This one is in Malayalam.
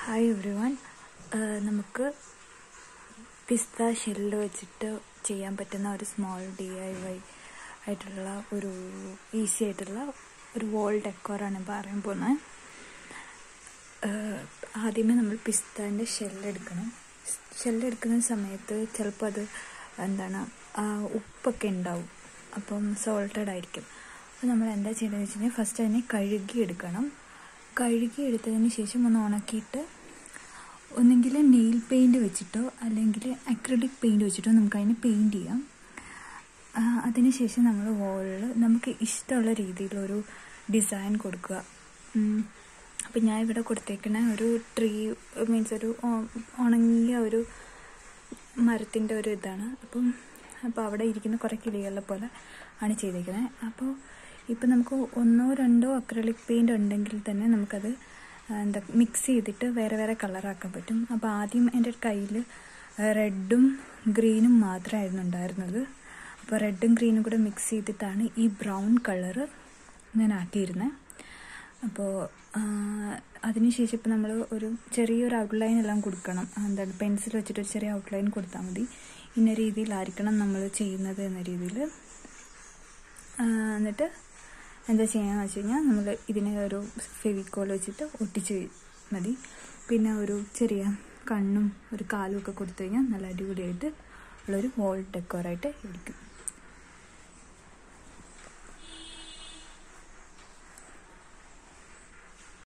ഹായ് എവ്രി വൺ നമുക്ക് പിസ്ത ഷെല്ല് വെച്ചിട്ട് ചെയ്യാൻ പറ്റുന്ന ഒരു സ്മോൾ ഡി ഐ വൈ ആയിട്ടുള്ള ഒരു ഈസി ആയിട്ടുള്ള ഒരു വോൾ ഡെക്കോറാണ് പറയാൻ പോകുന്നത് ആദ്യമേ നമ്മൾ പിസ്താൻ്റെ ഷെല്ലെടുക്കണം ഷെല്ലെടുക്കുന്ന സമയത്ത് ചിലപ്പോൾ അത് എന്താണ് ആ, ഉപ്പൊക്കെ ഉണ്ടാവും അപ്പം സോൾട്ടഡ് ആയിരിക്കും അപ്പോൾ നമ്മൾ എന്താ ചെയ്യേണ്ടതെന്ന് വെച്ച് കഴിഞ്ഞാൽ ഫസ്റ്റ് അതിനെ കഴുകി എടുക്കണം കഴുകി എടുത്തതിന് ശേഷം ഒന്ന് ഉണക്കിയിട്ട് ഒന്നെങ്കിൽ നെയിൽ പെയിൻറ് വെച്ചിട്ടോ അല്ലെങ്കിൽ അക്രലിക് പെയിൻറ് വെച്ചിട്ടോ നമുക്ക് അതിനെ പെയിൻറ് ചെയ്യാം ആ, അതിനുശേഷം നമ്മൾ വോളിൽ നമുക്ക് ഇഷ്ടമുള്ള രീതിയിലൊരു ഡിസൈൻ കൊടുക്കുക ഉം. അപ്പം ഞാൻ ഇവിടെ കൊടുത്തേക്കണ ഒരു ട്രീ മീൻസ് ഒരു ഉ- ഉണങ്ങിയ ഒരു മരത്തിൻ്റെ ഒരു ഇതാണ് അപ്പം അപ്പോൾ അവിടെ ഇരിക്കുന്ന കുറേ കിളികളെ പോലെ ആണ് ചെയ്തേക്കുന്നത് അപ്പോൾ ഇപ്പം നമുക്ക് ഒന്നോ രണ്ടോ അക്രലിക് പെയിൻ്റ് ഉണ്ടെങ്കിൽ തന്നെ നമുക്കത് ആ, എന്താ മിക്സ് ചെയ്തിട്ട് വേറെ വേറെ കളറാക്കാൻ പറ്റും അപ്പോൾ ആദ്യം എൻ്റെ കയ്യിൽ റെഡും ഗ്രീനും മാത്രമായിരുന്നു ഉണ്ടായിരുന്നത് അപ്പോൾ റെഡും ഗ്രീനും കൂടെ മിക്സ് ചെയ്തിട്ടാണ് ഈ ബ്രൗൺ കളറ് ഞാൻ ആക്കിയിരുന്നത് അപ്പോൾ അതിനുശേഷം ഇപ്പം നമ്മൾ ഒരു ചെറിയൊരു ഔട്ട്ലൈൻ എല്ലാം കൊടുക്കണം എന്താണ് പെൻസിൽ വെച്ചിട്ട് ഒരു ചെറിയ ഔട്ട്ലൈൻ കൊടുത്താൽ മതി ഇന്ന രീതിയിലായിരിക്കണം നമ്മൾ ചെയ്യുന്നത് എന്ന രീതിയിൽ എന്നിട്ട് എന്താ ചെയ്യാന്ന് വെച്ച് കഴിഞ്ഞാൽ നമ്മൾ ഇതിനെ ഒരു ഫെവിക്കോൾ വെച്ചിട്ട് ഒട്ടിച്ച് മതി പിന്നെ ഒരു ചെറിയ കണ്ണും ഒരു കാലും ഒക്കെ കൊടുത്തു കഴിഞ്ഞാൽ നല്ല അടിപൊളിയായിട്ട് ഉള്ളൊരു വോൾ ഡെക്കോറായിട്ട് ഇരിക്കും